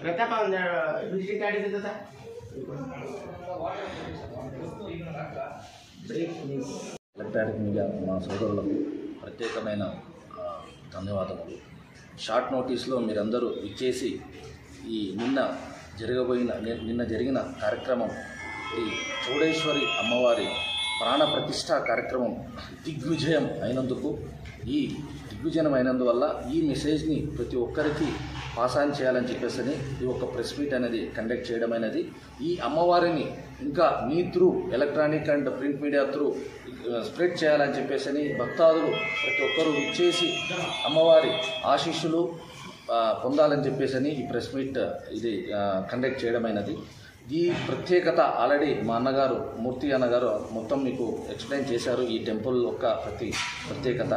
Pratap visiting card देता था break news electronic media మా సోదరులకు ప్రత్యేకమైన ఆ, ధన్యవాదములు షార్ట్ నోటీస్లో మీరందరూ ఇచ్చేసి ఈ నిన్న జరగబోయిన ని- నిన్న జరిగిన కార్యక్రమం ఈ చౌడేశ్వరి అమ్మవారి ప్రాణ ప్రతిష్ట కార్యక్రమం దిగ్విజయం అయినందుకు ఈ దిగ్విజయం అయినందువల్ల ఈ మెసేజ్ని ప్రతి ఒక్కరికి పాస్ ఆన్ చేయాలని చెప్పేసి ఈ ఒక ప్రెస్ మీట్ అనేది కండక్ట్ చేయడం అనేది ఈ అమ్మవారిని ఇంకా మీ through electronic and print media through spread చేయాలని చెప్పేసి భక్తాదులు ప్రతి ఒక్కరూ ఇచ్చేసి అమ్మవారి ఆశీస్సులు ఆ, పొందాలని చెప్పేసి ఈ ప్రెస్ మీట్ ఇది కండక్ట్ చేయడమైనది ఈ ప్రత్యేకత ఆల్రెడీ మా అన్నగారు మూర్తి అన్నగారు మొత్తం మీకు ఎక్స్ప్లెయిన్ చేశారు ఈ టెంపుల్ యొక్క ప్రతి ప్రత్యేకత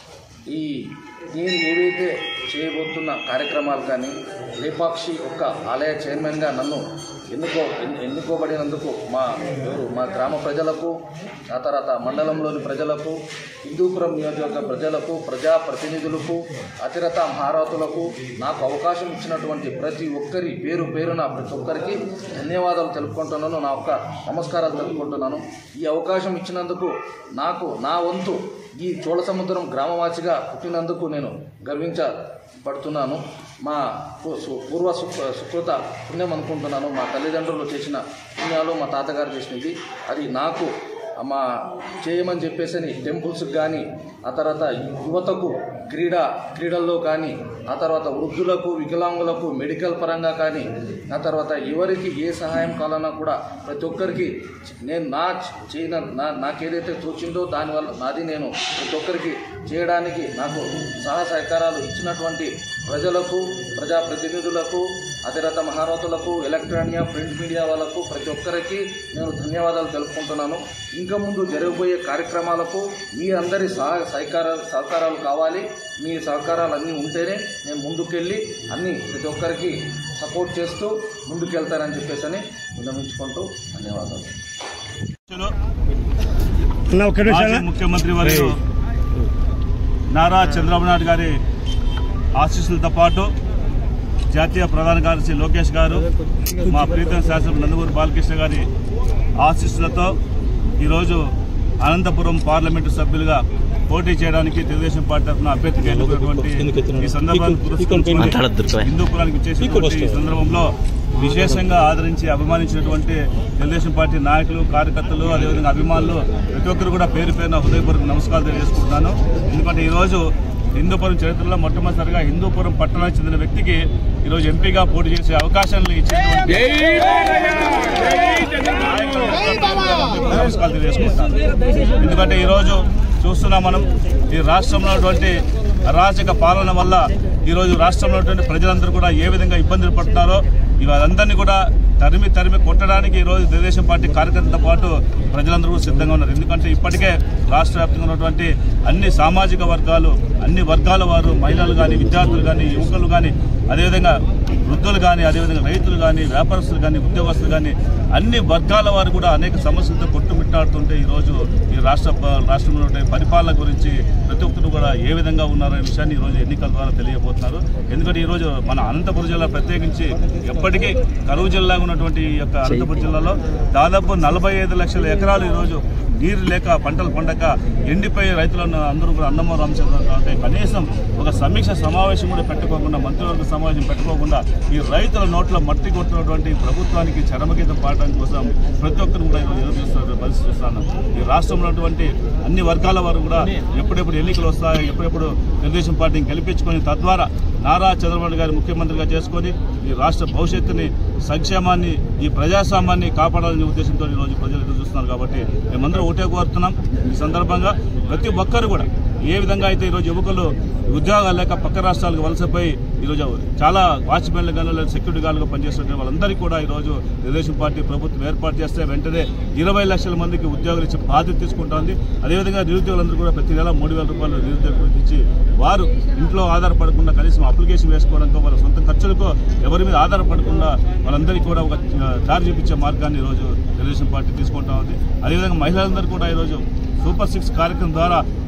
ఈ నేను ఏవైతే చేయబోతున్న కార్యక్రమాలు కానీ లేపాక్షి యొక్క ఆలయ చైర్మన్గా నన్ను ఎన్నుకో ఎన్- ఎన్నుకోబడినందుకు మా ఎవరు మా గ్రామ ప్రజలకు ఆ తర్వాత మండలంలోని ప్రజలకు హిందూపురం నియోజకవర్గ ప్రజలకు ప్రజా ప్రతినిధులకు అతిరత మహారాతులకు నాకు అవకాశం ఇచ్చినటువంటి ప్రతి ఒక్కరి పేరు పేరున ప్రతి ఒక్కరికి ధన్యవాదాలు తెలుపుకుంటున్నాను నా యొక్క నమస్కారాలు తెలుపుకుంటున్నాను ఈ అవకాశం ఇచ్చినందుకు నాకు నా వంతు ఈ చోళ సముద్రం గ్రామవాసిగా పుట్టినందుకు నేను గర్వించబడుతున్నాను మా పు- సు- పూర్వ సు- సుకృత పుణ్యం అనుకుంటున్నాను మా తల్లిదండ్రులు చేసిన పుణ్యాలు మా తాతగారు చేసినవి అది నాకు మా చేయమని చెప్పేసి టెంపుల్స్కి కానీ ఆ తర్వాత యువతకు క్రీడా క్రీడల్లో కానీ ఆ తర్వాత వృద్ధులకు వికలాంగులకు మెడికల్ పరంగా కానీ ఆ తర్వాత ఎవరికి ఏ సహాయం కావాలన్నా కూడా ప్రతి ఒక్కరికి నేను నా చేయన నా నాకేదైతే తోచిందో దానివల్ల నాది నేను ప్రతి ఒక్కరికి చేయడానికి నాకు సహాయ సహకారాలు ఇచ్చినటువంటి ప్రజలకు ప్రజాప్రతినిధులకు అతిరథ మహారథులకు ఎలక్ట్రానియా ప్రింట్ మీడియా వాళ్ళకు ప్రతి ఒక్కరికి నేను ధన్యవాదాలు తెలుపుకుంటున్నాను ఇంకా ముందు జరగబోయే కార్యక్రమాలకు మీ అందరి సహ సహకారాలు సహకారాలు కావాలి మీ సహకారాలు అన్నీ ఉంటేనే నేను ముందుకెళ్ళి అన్నీ ప్రతి ఒక్కరికి సపోర్ట్ చేస్తూ ముందుకెళ్తానని చెప్పేసి అని విన్నవించుకుంటూ ధన్యవాదాలు మాజీ ముఖ్యమంత్రి వర్యులు నారా చంద్రబాబు నాయుడు గారి ఆశీస్సులతో పాటు జాతీయ ప్రధాన కార్యదర్శి లోకేష్ గారు మా ప్రీతం శాసనం నందమూరి బాలకృష్ణ గారి ఆశీస్సులతో ఈరోజు అనంతపురం పార్లమెంటు సభ్యులుగా పోటీ చేయడానికి తెలుగుదేశం పార్టీ తరఫున అభ్యర్థిగా ఎన్నుకున్నటువంటి ఈ సందర్భాన్ని పురస్కరించుకొని హిందూపురానికి వచ్చేసినటువంటి ఈ సందర్భంలో విశేషంగా ఆదరించి అభిమానించినటువంటి తెలుగుదేశం పార్టీ నాయకులు కార్యకర్తలు అదేవిధంగా అభిమానులు ప్రతి ఒక్కరు కూడా పేరు పేరున హృదయపూర్వక నమస్కారాలు తెలియజేసుకుంటున్నాను ఎందుకంటే ఈరోజు హిందూపురం చరిత్రలో మొట్టమొదటిసారిగా హిందూపురం పట్టణానికి చెందిన వ్యక్తికి ఈరోజు ఎంపీగా పోటీ చేసే అవకాశాలను ఇచ్చినటువంటి నమస్కారాలు తెలియజేసుకుంటాను ఎందుకంటే ఈరోజు చూస్తున్నాం మనం ఈ రాష్ట్రంలో ఉన్నటువంటి అరాచక పాలన వల్ల ఈరోజు రాష్ట్రంలో ఉన్నటువంటి ప్రజలందరూ కూడా ఏ విధంగా ఇబ్బందులు పడుతున్నారో ఇవాళందరినీ కూడా తరిమి తరిమి కొట్టడానికి ఈరోజు తెలుగుదేశం పార్టీ కార్యకర్తలతో పాటు ప్రజలందరూ కూడా సిద్ధంగా ఉన్నారు ఎందుకంటే ఇప్పటికే రాష్ట్ర వ్యాప్తంగా ఉన్నటువంటి అన్ని సామాజిక వర్గాలు అన్ని వర్గాల వారు మహిళలు కానీ విద్యార్థులు కానీ యువకులు కానీ అదేవిధంగా వృద్ధులు కానీ అదేవిధంగా రైతులు కానీ వ్యాపారస్తులు కానీ ఉద్యోగస్తులు కానీ అన్ని వర్గాల వారు కూడా అనేక సమస్యలతో కొట్టుమిట్టాడుతుంటే ఈరోజు ఈ రాష్ట్ర ప- రాష్ట్రంలో ఉండే పరిపాలన గురించి ప్రతి ఒక్కరు కూడా ఏ విధంగా ఉన్నారనే విషయాన్ని ఈరోజు ఎన్నికల ద్వారా తెలియబోతున్నారు ఎందుకంటే ఈరోజు మన అనంతపురం జిల్లా ప్రత్యేకించి ఎప్పటికీ కరువు జిల్లాగా ఉన్నటువంటి ఈ యొక్క అనంతపురం జిల్లాలో దాదాపు నలభై ఐదు లక్షల ఎకరాలు ఈరోజు నీరు లేక పంటలు పండక ఎండిపోయే రైతులను అందరూ కూడా అన్నమో రామచంద్ర కాబట్టి కనీసం ఒక సమీక్ష సమావేశం కూడా పెట్టుకోకుండా మంత్రివర్గ సమావేశం పెట్టుకోకుండా ఈ రైతుల నోట్లో మట్టి కొట్టినటువంటి ప్రభుత్వానికి చరమగీతం పాడడం కోసం ప్రతి ఒక్కరు కూడా ఈరోజు ఎదురు చూస్తున్న పరిస్థితి చూస్తున్నాను ఈ రాష్ట్రంలో ఉన్నటువంటి అన్ని వర్గాల వారు కూడా ఎప్పుడెప్పుడు ఎన్నికలు వస్తాయో ఎప్పుడెప్పుడు తెలుగుదేశం పార్టీని గెలిపించుకొని తద్వారా నారా చంద్రబాబు గారి ముఖ్యమంత్రిగా చేసుకొని ఈ రాష్ట్ర భవిష్యత్తుని సంక్షేమాన్ని ఈ ప్రజాస్వామ్యాన్ని కాపాడాలనే ఉద్దేశంతో ఈరోజు ప్రజలు ఎదురు చూస్తున్నారు కాబట్టి మేమందరం ఒకటే కోరుతున్నాం ఈ సందర్భంగా ప్రతి ఒక్కరు కూడా ఏ విధంగా అయితే ఈరోజు యువకులు ఉద్యోగాలు లేక పక్క రాష్ట్రాలకు వలసపోయి ఈరోజు చాలా వాచ్మెన్లు కానీ లేదా సెక్యూరిటీ గార్డుగా పనిచేస్తున్న వాళ్ళందరికీ కూడా ఈరోజు తెలుగుదేశం పార్టీ ప్రభుత్వం ఏర్పాటు చేస్తే వెంటనే ఇరవై లక్షల మందికి ఉద్యోగాలు ఇచ్చే బాధ్యత తీసుకుంటోంది అదేవిధంగా నిరుద్యోగులందరూ కూడా ప్రతి నెల మూడు వేల రూపాయలు నిరుద్యోగ వృత్తి ఇచ్చి వారు ఇంట్లో ఆధారపడకుండా కనీసం అప్లికేషన్ వేసుకోవడంతో వాళ్ళ సొంత ఖర్చులకో ఎవరి మీద ఆధారపడకుండా వాళ్ళందరికీ కూడా ఒక ఆ, దారి చూపించే మార్గాన్ని ఈరోజు తెలుగుదేశం పార్టీ తీసుకుంటా ఉంది అదేవిధంగా మహిళలందరూ కూడా ఈరోజు సూపర్ సిక్స్ కార్యక్రమం ద్వారా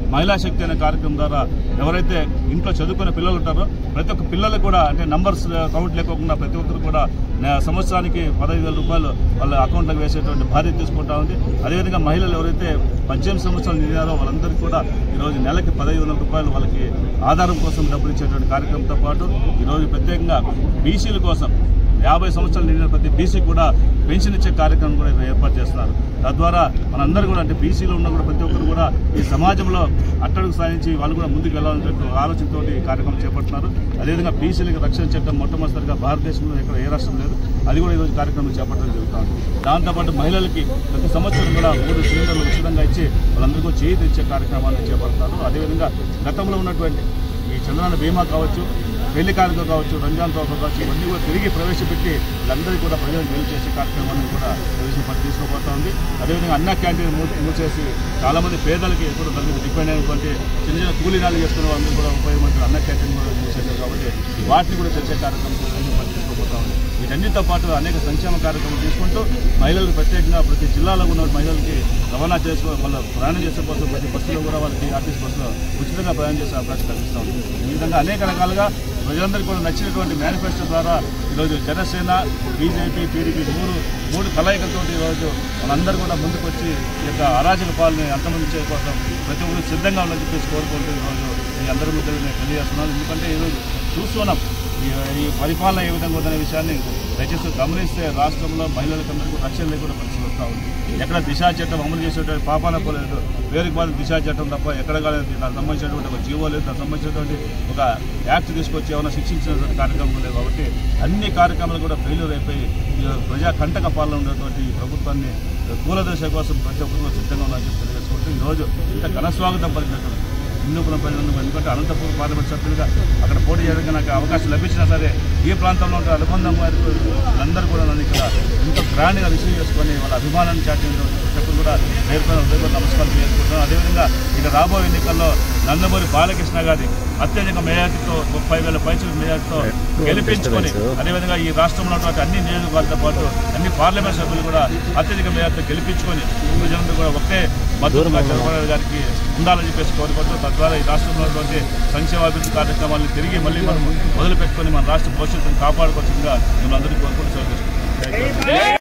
మహిళా శక్తి అనే కార్యక్రమం ద్వారా ఎవరైతే ఇంట్లో చదువుకునే పిల్లలు ఉంటారో ప్రతి ఒక్క పిల్లలు కూడా అంటే నంబర్స్ కౌంట్ లేకోకుండా ప్రతి ఒక్కరు కూడా నే- సంవత్సరానికి పదహైదు వేల రూపాయలు వాళ్ళ అకౌంట్లకు వేసేటువంటి బాధ్యత తీసుకుంటా ఉంది అదేవిధంగా మహిళలు ఎవరైతే పద్దెనిమిది సంవత్సరాలు నిండినారో వాళ్ళందరికీ కూడా ఈరోజు నెలకి పదహైదు వందల రూపాయలు వాళ్ళకి ఆధారం కోసం డబ్బులు ఇచ్చేటువంటి కార్యక్రమంతో పాటు ఈరోజు ప్రత్యేకంగా బీసీల కోసం యాభై సంవత్సరాలు నిండిన ప్రతి బీసీ కూడా పెన్షన్ ఇచ్చే కార్యక్రమం కూడా ఇక్కడ ఏర్పాటు చేస్తున్నారు తద్వారా మనందరూ కూడా అంటే బీసీలో ఉన్న కూడా ప్రతి ఒక్కరు కూడా ఈ సమాజంలో అట్టడుగు సాధించి వాళ్ళు కూడా ముందుకు వెళ్ళాలనే ఆలోచనతో ఈ కార్యక్రమం చేపడుతున్నారు అదేవిధంగా బీసీలకు రక్షణ చట్టం మొట్టమొదటిసారిగా భారతదేశంలో ఎక్కడ ఏ రాష్ట్రం లేదు అది కూడా ఈరోజు కార్యక్రమం చేపట్టడం జరుగుతుంది దాంతోపాటు మహిళలకి ప్రతి సంవత్సరం కూడా మూడు సిలిండర్లు ఉచితంగా ఇచ్చి వాళ్ళందరికీ చేయి తెచ్చే కార్యక్రమాన్ని చేపడతారు అదేవిధంగా గతంలో ఉన్నటువంటి ఈ చంద్రన్న బీమా కావచ్చు పెళ్లి కానుక కావచ్చు రంజాన్ తోఫా కావచ్చు ఇవన్నీ కూడా తిరిగి ప్రవేశపెట్టి వీళ్ళందరికీ కూడా ప్రజలకు మేలు చేసే కార్యక్రమాన్ని కూడా ప్రవేశపెట్టి తీసుకోబోతా ఉంది అదేవిధంగా అన్న క్యాంటీన్ మూ- మూసేసి చాలామంది పేదలకి ఎప్పుడు దాని మీద డిపెండ్ అయినటువంటి చిన్న చిన్న కూలీనాలు చేసుకునే వాళ్ళని కూడా ఉపయోగపడుతుంది అన్న క్యాంటీన్ కూడా మూసేశారు కాబట్టి వాటిని కూడా తెచ్చే కార్యక్రమం ప్రవేశపెట్టి తీసుకోబోతా ఉంది వీటన్నిటితో పాటు అనేక సంక్షేమ కార్యక్రమాలు తీసుకుంటూ మహిళలకు ప్రత్యేకంగా ప్రతి జిల్లాలో ఉన్న మహిళలకి రవాణా చేసుకో వాళ్ళ ప్రయాణం చేసే కోసం ప్రతి బస్సులో కూడా వాళ్ళకి ఆర్టీసీ బస్సులో ఉచితంగా ప్రయాణం చేసే అవకాశం కల్పిస్తూ ఉంది ఈ విధంగా అనేక రకాలుగా ప్రజలందరికీ కూడా నచ్చినటువంటి మేనిఫెస్టో ద్వారా ఈరోజు జనసేన బీజేపీ టీడీపీ మూడు మూడు కలయికలతో ఈరోజు వాళ్ళందరూ కూడా ముందుకు వచ్చి ఈ యొక్క అరాజక పాలన అంతమందించే కోసం ప్రతి ఒక్కరు సిద్ధంగా ఉందని చెప్పేసి కోరుకుంటూ ఈరోజు ఈ అందరి ముందు నేను తెలియజేస్తున్నాను ఎందుకంటే ఈరోజు చూస్తున్నాం ఈ- ఈ పరిపాలన ఏ విధంగా ఉందనే విషయాన్ని దయచేసి గమనిస్తే రాష్ట్రంలో మహిళలకందరికీ రక్షణ లేకుండా పరిస్థితి వస్తూ ఉంది ఎక్కడ దిశా చట్టం అమలు చేసేటువంటి పాపాన పోలేదు వేరుకు బాధ దిశా చట్టం తప్ప ఎక్కడ కానీ దానికి సంబంధించినటువంటి ఒక జీవో లేదు దానికి సంబంధించినటువంటి ఒక యాక్ట్ తీసుకొచ్చి ఏమైనా శిక్షించినటువంటి కార్యక్రమం లేదు కాబట్టి అన్ని కార్యక్రమాలు కూడా ఫెయిల్యూర్ అయిపోయి ఈ ప్రజా కంటక పాలన ఉన్నటువంటి ఈ ప్రభుత్వాన్ని కూలదశ కోసం ప్రతి ఒక్కరు సిద్ధంగా ఉన్నారని చెప్పి తెలియజేసుకుంటూ ఈరోజు ఇంత ఘనస్వాగతం పలికినటువంటి హిందూపురం ప్రజలను ఎందుకంటే అనంతపురం పార్లమెంట్ సభ్యులుగా అక్కడ పోటీ చేయడానికి నాకు అవకాశం లభించినా సరే ఈ ప్రాంతంలో ఉంటే అనుబంధం వారికి వాళ్ళందరూ కూడా నన్ను ఇక్కడ ఎంతో గ్రాండ్గా రిసీవ్ చేసుకొని వాళ్ళ అభిమానాన్ని చాటిన ప్రతి కూడా పేర్కొన్న హృదయపూర్వక నమస్కారం చేసుకుంటున్నాను అదేవిధంగా ఇక రాబోయే ఎన్నికల్లో నందమూరి బాలకృష్ణ గారి అత్యధిక మేయార్టీతో ముప్పై వేల పైసలు మేయార్టీతో గెలిపించుకొని అదేవిధంగా ఈ రాష్ట్రంలో ఉన్నటువంటి అన్ని నియోజకవర్గాలతో పాటు అన్ని పార్లమెంట్ సభ్యులు కూడా అత్యధిక మేయార్టీతో గెలిపించుకొని ప్రజలందరూ కూడా ఒకే మద్దతుగా చంద్రబాబు గారికి ఉండాలని చెప్పేసి కోరుకుంటూ తద్వారా ఈ రాష్ట్రంలో ఉన్నటువంటి సంక్షేమ అభివృద్ధి కార్యక్రమాలను తిరిగి మళ్ళీ మనం మొదలు పెట్టుకొని మన రాష్ట్ర భవిష్యత్తును కాపాడుకోవచ్చుగా మిమ్మల్ని అందరికీ కోరుకుంటూ సెలవు తీసుకుంటున్నాం.